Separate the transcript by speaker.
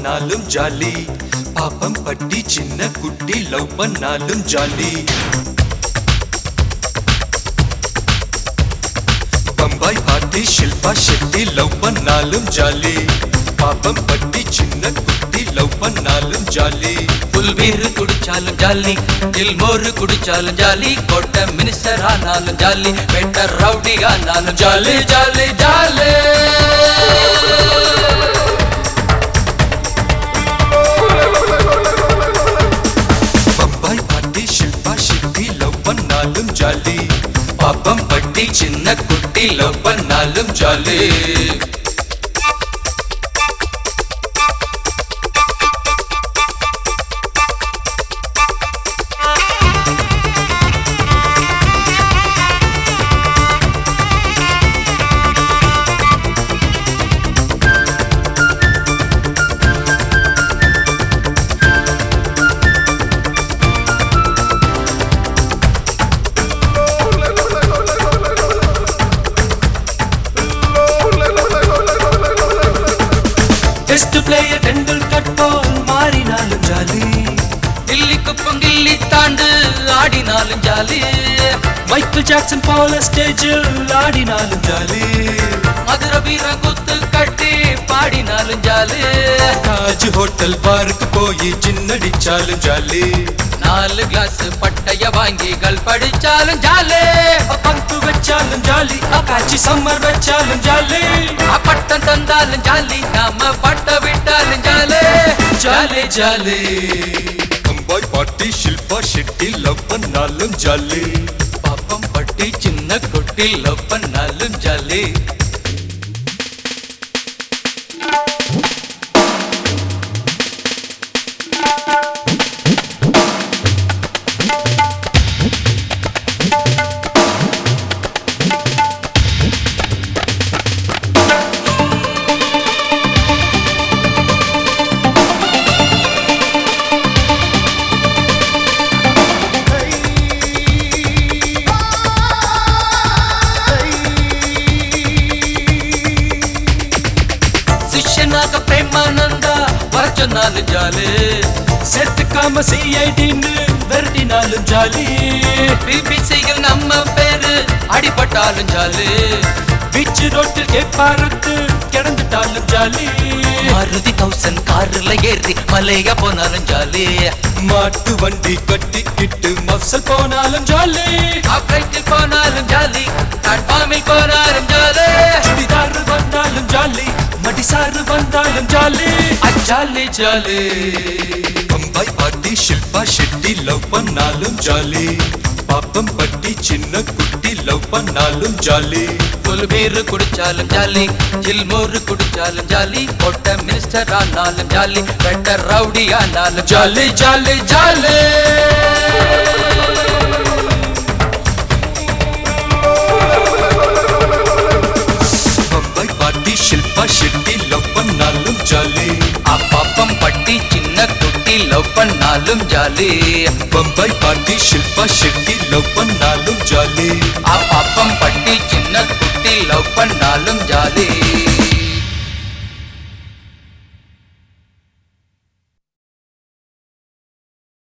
Speaker 1: பண்ணாலும் jolly Pappampatti சின்ன குட்டி லவ் பண்ணாலும் jolly Bombay party Shilpa Shetty love பண்ணாலும் ஜாலி பாப்பம் பட்டி சின்ன குட்டி லவ் பண்ணாலும் ஜாலி
Speaker 2: புல்வீரு குடிச்சாலும் ஜாலி இல்மோரு குடிச்சாலும் ஜாலி கோட்டை மினிஸ்டர் ஆனாலும் ஜாலி வெட்டர் ரவுடி ஆனாலும் jolly jolly jolly
Speaker 1: Bombay party Shilpa Shetty love பண்ணாலும் ஜாலி
Speaker 2: பாப்பம் பட்டி சின்ன குட்டி லவ் பண்ணாலும் ஜாலி
Speaker 1: டெஸ்ட் பிளேயர் டெண்டுல்கர் போல் மாறினாலும் ஜாலி
Speaker 2: கில்லி குப்பம் கில்லி தாண்டு ஆடினாலும் ஜாலி
Speaker 1: மைக்கேல் ஜாக்சன் போல ஸ்டேஜில் ஆடினாலும் ஜாலி
Speaker 2: மதுர வீர குத்து கட்டி பாடினாலும் ஜாலி
Speaker 1: தாஜ் ஹோட்டல் பார்க்கு போய் சின்னடிச்சாலும் ஜாலி
Speaker 2: நாலு கிளாஸ் பட்டைய வாங்கி கள் படிச்சாலும் ஜாலி
Speaker 1: பங்கு வச்சாலும் ஜாலி அக்காச்சி சம்மர் வச்சாலும் ஜாலி
Speaker 2: பட்டம் தந்தாலும் ஜாலி நாம பட்ட விட்டாலும் jolly jolly jolly
Speaker 1: Bombay party Shilpa Shetty love பண்ணாலும் ஜாலி
Speaker 2: பாப்பம் பட்டி சின்ன குட்டி லவ் பண்ணாலும் ஜாலி சிஷ்யனாக பிரேமானந்தா வர சொன்னாலும் ஜாலி
Speaker 1: செத்துக்காம சிஐடின்னு விரட்டினாலும் ஜாலி
Speaker 2: பிபிசியில் நம்ம பேரு அடிபட்டாலும் ஜாலி
Speaker 1: பீச் ரோட்டில் கேப்பாரத்து கிடந்துட்டாலும் ஜாலி
Speaker 2: மாருதி தௌசண்ட் கார்ல ஏறி மலைய போனாலும் ஜாலி
Speaker 1: மாட்டு வண்டி கட்டிக்கிட்டு மப்சல் போனாலும் ஜாலி
Speaker 2: ஆப்ரைட்டில் போனாலும் ஜாலி பிளாட்ஃபார்மில் போனாலும் ஜாலி
Speaker 1: சுடிதார் வந்தாலும் ஜாலி மடிசாறு வந்தாலும் jolly
Speaker 2: jolly jolly
Speaker 1: Bombay party Shilpa Shetty love பண்ணாலும் ஜாலி பாப்பம் பட்டி சின்ன குட்டி லவ் பண்ணாலும் ஜாலி
Speaker 2: புல் பீரு குடிச்சாலும் ஜாலி ஜில்மோரு குடிச்சாலும் ஜாலி கொட்ட மினிஸ்டர் ஆனாலும் ஜாலி பெட்டர் ரவுடி ஆனாலும் jolly jolly jolly
Speaker 1: Bombay party Shilpa Shetty love பண்ணாலும் ஜாலி
Speaker 2: அப்பாப்பம் பட்டி சின்ன குட்டி லவ் பண்ணாலும் jolly
Speaker 1: Bombay party Shilpa Shetty love பண்ணாலும் ஜாலி
Speaker 2: அப்பாப்பம் பட்டி சின்ன குட்டி லவ் பண்ணாலும் ஜாலி